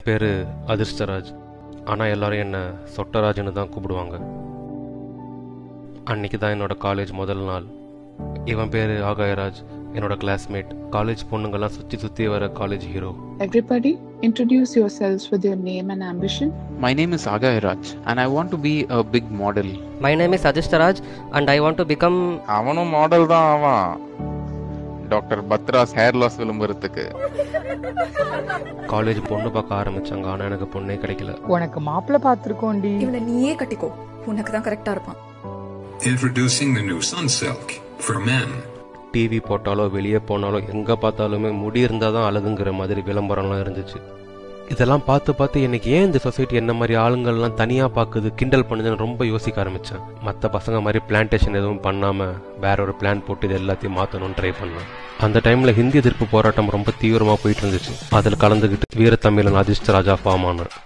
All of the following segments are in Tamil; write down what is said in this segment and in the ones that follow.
பேர் அதிர்ஷ்டராஜ் ஆனால் எல்லாரும் என்னை சொட்டராஜ்னு தான் கூப்பிடுவாங்க அன்னைக்கு தான் என்னோட காலேஜ் முதல் நாள் இவன் பேர் ஆகாயராஜ் என்னோட கிளாஸ்மேட் காலேஜ் பொண்ணுங்கெல்லாம் சுற்றி சுற்றி வர college hero Everybody, introduce yourselves with your name and ambition. My name is Agay Raj and I want to be a big model. My name is Adishtaraj and I want to become அவனும் மாடல் தான் அவன் டாக்டர் பத்ராஸ் ஹேர் லாஸ் விளம்பரத்துக்கு காலேஜ் பொண்ணு பார்க்க ஆரம்பிச்சாங்க ஆனால் எனக்கு பொண்ணே கிடைக்கல உனக்கு மாப்பிள்ளை பார்த்துருக்கோண்டி இவனை நீயே கட்டிக்கோ உனக்கு தான் கரெக்டா இருப்பான் Introducing the new Sunsilk for men. TV போட்டாலோ வெளியே போனாலோ எங்கே பார்த்தாலுமே முடி இருந்தால் தான் அழகுங்கிற மாதிரி விளம்பரம்லாம் இருந்துச்சு இதெல்லாம் பார்த்து பார்த்து எனக்கு ஏன் இந்த சொசைட்டி என்ன மாதிரி ஆளுங்கள்லாம் தனியாக பார்க்குது கிண்டல் பண்ணுதுன்னு ரொம்ப யோசிக்க ஆரம்பித்தேன் மற்ற பசங்க மாதிரி பிளான்டேஷன் எதுவும் பண்ணாமல் வேற ஒரு பிளான் போட்டு இது எல்லாத்தையும் மாற்றணும்னு ட்ரை பண்ணேன் அந்த டைமில் ஹிந்தி எதிர்ப்பு போராட்டம் ரொம்ப தீவிரமாக போயிட்டு இருந்துச்சு அதில் கலந்துக்கிட்டு வீரத்தமிழன் அதிர்ஷ்டராஜா ஃபார்ம் ஆனார்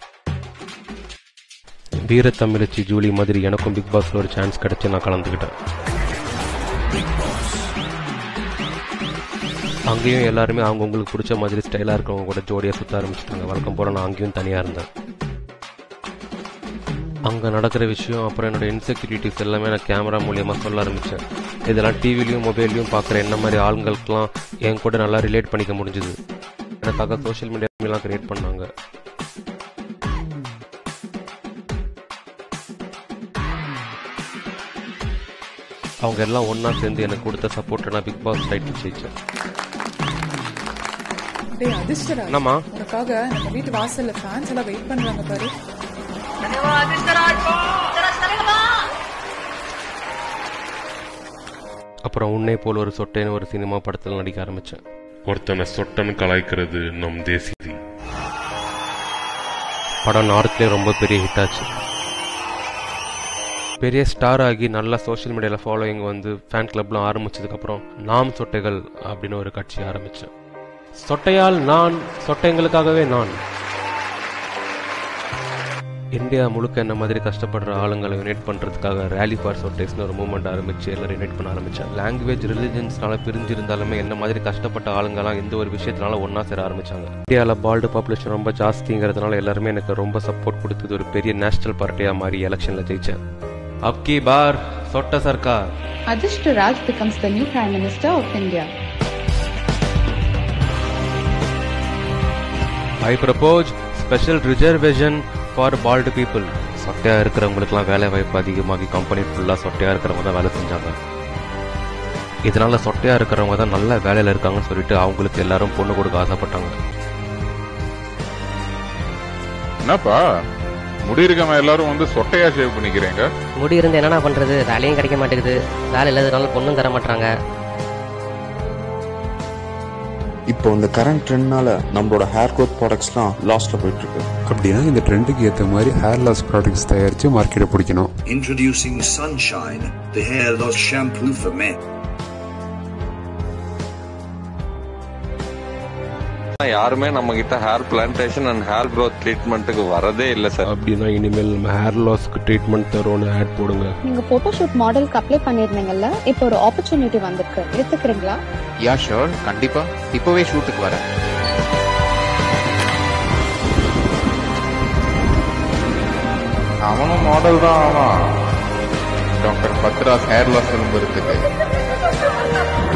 வீரத்தமிழச்சி ஜூலி மாதிரி எனக்கும் பிக் பாஸ்ல ஒரு சான்ஸ் கிடைச்சு நான் கலந்துக்கிட்டேன் அங்கேயும் எல்லாருமே அவங்கவுங்களுக்கு பிடிச்ச மாதிரி ஸ்டைலாக இருக்கவங்க கூட ஜோடியாக சுற்ற ஆரம்பிச்சிட்டாங்க வழக்கம் போல் நான் அங்கேயும் தனியாக இருந்தேன் அங்கே நடக்கிற விஷயம் அப்புறம் என்னோட இன்செக்யூரிட்டிஸ் எல்லாமே நான் கேமரா மூலியமாக சொல்ல ஆரம்பித்தேன் இதெல்லாம் டிவிலையும் மொபைல்லையும் பார்க்குற என்ன மாதிரி ஆளுங்களுக்கெல்லாம் என் கூட நல்லா ரிலேட் பண்ணிக்க முடிஞ்சுது எனக்காக சோஷியல் மீடியாலாம் கிரியேட் பண்ணாங்க அவங்க எல்லாம் ஒன்றா சேர்ந்து எனக்கு கொடுத்த சப்போர்ட்டை நான் பிக் பாஸ் டைட்டில் ஜெயிச்சேன் டேய் அதிர்ஷ்டராஜ் என்னம்மா உனக்காக நம்ம வீட்டு வாசல்ல ஃபேன்ஸ் எல்லாம் வெயிட் பண்றாங்க பாரு அப்புறம் உன்னை போல் ஒரு சொட்டேன்னு ஒரு சினிமா படத்தில் நடிக்க ஆரம்பித்தேன் ஒருத்தனை சொட்டன்னு கலாய்க்கிறது நம் தேசியதி படம் நார்த்லேயே ரொம்ப பெரிய ஹிட் ஆச்சு பெரிய ஸ்டார் ஆகி நல்லா சோஷியல் மீடியாவில் ஃபாலோயிங் வந்து ஃபேன் கிளப்லாம் ஆரம்பிச்சதுக்கப்புறம் நாம் சொட்டைகள் அப்படின்னு ஒரு கட்சி ஆரம்பித்தேன் சொட்டையால் நான் சொட்டைங்களுக்காகவே நான் இந்தியா முழுக்க என்ன மாதிரி கஷ்டப்படுற ஆளுங்களை யுனைட் பண்ணுறதுக்காக ரேலி ஃபார் சொட்டைஸ்னு ஒரு மூவ்மெண்ட் ஆரம்பிச்சு எல்லாரும் யுனைட் பண்ண ஆரம்பித்தேன் லாங்குவேஜ் ரிலிஜன்ஸ்னால பிரிஞ்சிருந்தாலுமே என்ன மாதிரி கஷ்டப்பட்ட ஆளுங்கெல்லாம் எந்த ஒரு விஷயத்தினால ஒன்றா சேர ஆரம்பிச்சாங்க இந்தியாவில் பால்டு பாப்புலேஷன் ரொம்ப ஜாஸ்திங்கிறதுனால எல்லாருமே எனக்கு ரொம்ப சப்போர்ட் கொடுத்தது ஒரு பெரிய நேஷனல் பார்ட்டியாக மாறி எலெக்ஷனில் ஜெயிச்சேன் அப்கி பார் சொட்ட சர்க்கார் Adishtaraj becomes the new Prime Minister of India. I propose special reservation for bald people சொட்டையாக இருக்கிறவங்களுக்குலாம் வேலை வாய்ப்பு அதிகமாகி கம்பெனி ஃபுல்லாக சொட்டையாக இருக்கிறவங்க தான் வேலை செஞ்சாங்க இதனால சொட்டையாக இருக்கிறவங்க தான் நல்ல வேலையில் இருக்காங்கன்னு சொல்லிட்டு அவங்களுக்கு எல்லாரும் பொண்ணு கொடுக்க ஆசைப்பட்டாங்க என்னப்பா முடி இருக்கவன் எல்லாரும் வந்து சொட்டையா ஷேவ் பண்ணிக்கிறீங்க முடி இருந்து என்னடா பண்றது வேலையும் கிடைக்க மாட்டேங்குது வேலை இல்லாததுனால பொண்ணும் தர மாட்டாங்க இப்போ இந்த கரண்ட் ட்ரெண்ட்னால நம்மளோட ஹேர் growth ப்ராடக்ட்ஸ்லாம் லாஸ்ட்ல போயிட்டு இருக்கு அப்படின்னா இந்த ட்ரெண்டுக்கு ஏற்ற மாதிரி ஹேர் லாஸ் ப்ராடக்ட்ஸ் தயாரித்து மார்க்கெட்டை பிடிக்கணும் Introducing Sunshine, the hair loss shampoo for men. யாருமே நம்ம கிட்ட hair plantation and hair growth ட்ரீட்மெண்ட்டுக்கு வரதே இல்லை சார் அப்படின்னா இனிமேல் நம்ம ஹேர் லாஸ்க்கு ட்ரீட்மெண்ட் தரோன்னு ஆட் போடுங்க நீங்க போட்டோஷூட் மாடலுக்கு அப்ளை பண்ணிருந்தீங்கல்ல இப்போ ஒரு ஆப்பர்ச்சுனிட்டி வந்திருக்கு எடுத்துக்கிறீங்களா யா ஷோர் கண்டிப்பா இப்போவே ஷூட்டுக்கு வரேன் அவனும் மாடல் தான் அவன் டாக்டர் பத்ராஸ் ஹேர் லாஸ் விளம்பரத்துக்கு